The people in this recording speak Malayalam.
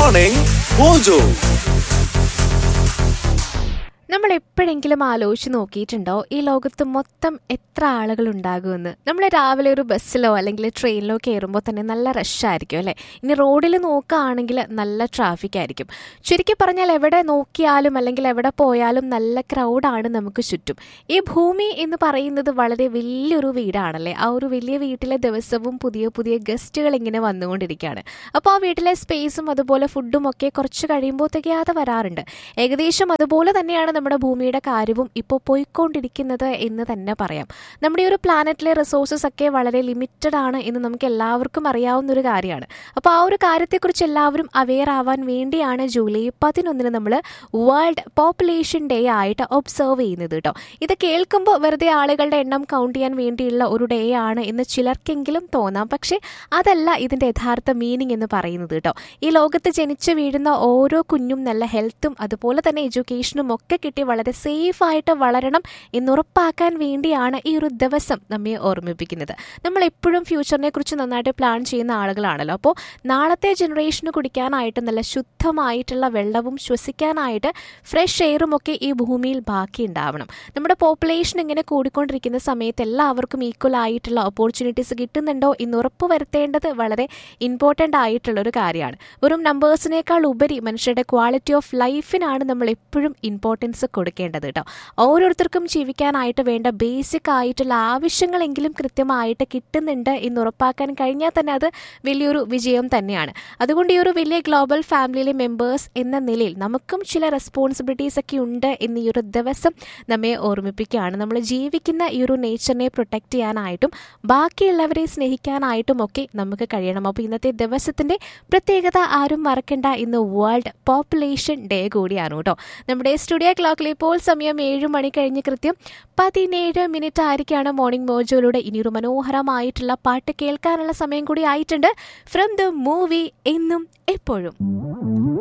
Morning Mojo. നമ്മൾ എപ്പോഴെങ്കിലും ആലോചിച്ച് നോക്കിയിട്ടുണ്ടോ ഈ ലോകത്ത് മൊത്തം എത്ര ആളുകൾ ഉണ്ടാകുമെന്ന് നമ്മൾ രാവിലെ ഒരു ബസ്സിലോ അല്ലെങ്കിൽ ട്രെയിനിലോ കയറുമ്പോൾ തന്നെ നല്ല റഷ് ആയിരിക്കും അല്ലേ ഇനി റോഡിൽ നോക്കുകയാണെങ്കിൽ നല്ല ട്രാഫിക് ആയിരിക്കും ചുരുക്കി പറഞ്ഞാൽ എവിടെ നോക്കിയാലും അല്ലെങ്കിൽ എവിടെ പോയാലും നല്ല ക്രൗഡാണ് നമുക്ക് ചുറ്റും ഈ ഭൂമി എന്ന് പറയുന്നത് വളരെ വലിയൊരു വീടാണല്ലേ ആ ഒരു വലിയ വീട്ടിലെ ദിവസവും പുതിയ പുതിയ ഗസ്റ്റുകൾ ഇങ്ങനെ വന്നുകൊണ്ടിരിക്കുകയാണ് അപ്പോൾ ആ വീട്ടിലെ സ്പേസും അതുപോലെ ഫുഡും ഒക്കെ കുറച്ച് കഴിയുമ്പോൾ തികയാതെ വരാറുണ്ട് ഏകദേശം അതുപോലെ തന്നെയാണ് നമ്മുടെ ഭൂമിയുടെ കാര്യവും ഇപ്പോൾ പോയിക്കൊണ്ടിരിക്കുന്നത് എന്ന് തന്നെ പറയാം നമ്മുടെ ഈ ഒരു പ്ലാനറ്റിലെ റിസോഴ്സസ് ഒക്കെ വളരെ ലിമിറ്റഡ് ആണ് എന്ന് നമുക്ക് എല്ലാവർക്കും അറിയാവുന്ന ഒരു കാര്യമാണ് അപ്പോൾ ആ ഒരു കാര്യത്തെക്കുറിച്ച് എല്ലാവരും അവെയർ ആവാൻ വേണ്ടിയാണ് ജൂലൈ പതിനൊന്നിന് നമ്മൾ വേൾഡ് പോപ്പുലേഷൻ ഡേ ആയിട്ട് ഒബ്സർവ് ചെയ്യുന്നത് കേട്ടോ ഇത് കേൾക്കുമ്പോൾ വെറുതെ ആളുകളുടെ എണ്ണം കൗണ്ട് ചെയ്യാൻ വേണ്ടിയുള്ള ഒരു ഡേ ആണ് എന്ന് ചിലർക്കെങ്കിലും തോന്നാം പക്ഷേ അതല്ല ഇതിൻ്റെ യഥാർത്ഥ മീനിങ് എന്ന് പറയുന്നത് കേട്ടോ ഈ ലോകത്ത് ജനിച്ചു വീഴുന്ന ഓരോ കുഞ്ഞും നല്ല ഹെൽത്തും അതുപോലെ തന്നെ എഡ്യൂക്കേഷനും ഒക്കെ കിട്ടി വളരെ സേഫ് ആയിട്ട് വളരണം എന്നുറപ്പാക്കാൻ വേണ്ടിയാണ് ഈ ഒരു ദിവസം നമ്മെ ഓർമ്മിപ്പിക്കുന്നത് നമ്മൾ എപ്പോഴും ഫ്യൂച്ചറിനെ കുറിച്ച് നന്നായിട്ട് പ്ലാൻ ചെയ്യുന്ന ആളുകളാണല്ലോ അപ്പോൾ നാളത്തെ ജനറേഷന് കുടിക്കാനായിട്ട് നല്ല ശുദ്ധമായിട്ടുള്ള വെള്ളവും ശ്വസിക്കാനായിട്ട് ഫ്രഷ് എയറും ഒക്കെ ഈ ഭൂമിയിൽ ബാക്കി ഉണ്ടാവണം നമ്മുടെ പോപ്പുലേഷൻ ഇങ്ങനെ കൂടിക്കൊണ്ടിരിക്കുന്ന സമയത്ത് എല്ലാവർക്കും ഈക്വൽ ആയിട്ടുള്ള ഓപ്പർച്യൂണിറ്റീസ് കിട്ടുന്നുണ്ടോ എന്ന് ഉറപ്പ് വരുത്തേണ്ടത് വളരെ ഇമ്പോർട്ടൻ്റ് ആയിട്ടുള്ള ഒരു കാര്യമാണ് വെറും നമ്പേഴ്സിനേക്കാൾ ഉപരി മനുഷ്യരുടെ ക്വാളിറ്റി ഓഫ് ലൈഫിനാണ് നമ്മൾ എപ്പോഴും ഇമ്പോർട്ടൻസ് കൊടുക്കേണ്ടത് കേട്ടോ ഓരോരുത്തർക്കും ജീവിക്കാനായിട്ട് വേണ്ട ബേസിക് ആയിട്ടുള്ള ആവശ്യങ്ങളെങ്കിലും കൃത്യമായിട്ട് കിട്ടുന്നുണ്ട് എന്ന് ഉറപ്പാക്കാൻ കഴിഞ്ഞാൽ തന്നെ അത് വലിയൊരു വിജയം തന്നെയാണ് അതുകൊണ്ട് ഈ ഒരു വലിയ ഗ്ലോബൽ ഫാമിലിയിലെ മെമ്പേഴ്സ് എന്ന നിലയിൽ നമുക്കും ചില റെസ്പോൺസിബിലിറ്റീസ് ഒക്കെ ഉണ്ട് എന്ന് ഈ ഒരു ദിവസം നമ്മെ ഓർമ്മിപ്പിക്കുകയാണ് നമ്മൾ ജീവിക്കുന്ന ഈ ഒരു നേച്ചറിനെ പ്രൊട്ടക്റ്റ് ചെയ്യാനായിട്ടും ബാക്കിയുള്ളവരെ സ്നേഹിക്കാനായിട്ടും ഒക്കെ നമുക്ക് കഴിയണം അപ്പോൾ ഇന്നത്തെ ദിവസത്തിൻ്റെ പ്രത്യേകത ആരും മറക്കണ്ട ഇന്ന് വേൾഡ് പോപ്പുലേഷൻ ഡേ കൂടിയാണ് കേട്ടോ നമ്മുടെ സ്റ്റുഡിയോ ക്ലോക്കിൽ ഇപ്പോൾ സമയം ഏഴ് മണി കഴിഞ്ഞ് കൃത്യം പതിനേഴ് മിനിറ്റ് ആയിരിക്കാണ് മോർണിംഗ് മോജോയിലൂടെ ഇനിയൊരു മനോഹരമായിട്ടുള്ള പാട്ട് കേൾക്കാനുള്ള സമയം കൂടി ആയിട്ടുണ്ട് ഫ്രം ദ മൂവി എന്നും എപ്പോഴും